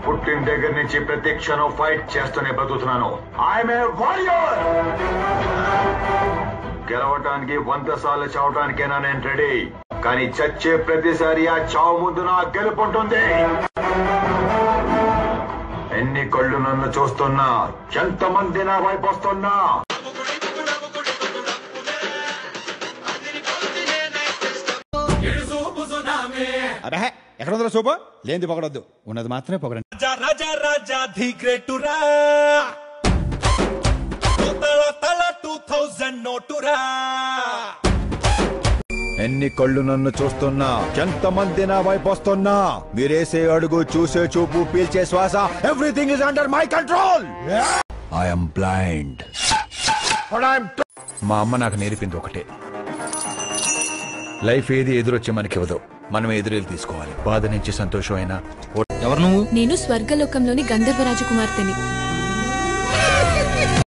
పుట్టిన దగ్గర నుంచి ప్రతి క్షణం ఫైట్ చేస్తూనే బతుకుతున్నాను ఐఎమ్ ఏ వారియర్ గెలవటానికి వంద సార్లు చావటానికైనా నేను రెడీ కానీ చచ్చే ప్రతిసారి ఆ చావు ముందు నా గెలుపుంటుంది ఎన్ని కళ్ళు నన్ను చూస్తున్నా ఎంతమంది నా వైపు వస్తున్నా అరే ఎక్కడ ఉందిరా సూపు లేనిది పొగడొద్దు ఉన్నది మాత్రమే పొగడండి రాజా రాజా రాజా ది గ్రేటురా తల తల టూ థౌజండ్ నోటురా ఎన్ని కళ్ళు నన్ను చూస్తున్నా ఎంతమంది నా వైపు వస్తున్నా మీరేసే అడుగు చూసే చూపు పీల్చే శ్వాస everything is under my control I'm blind మా అమ్మ నాకు నేర్పింది ఒకటే లైఫ్ ఏది ఎదురొచ్చి మనకివ్వదు మనం ఎదురెళ్ళి తీసుకోవాలి బాధ నుంచి సంతోషం అయినా ఎవరు నువ్వు నేను స్వర్గలోకంలోని గంధర్వ రాజకుమార్తెని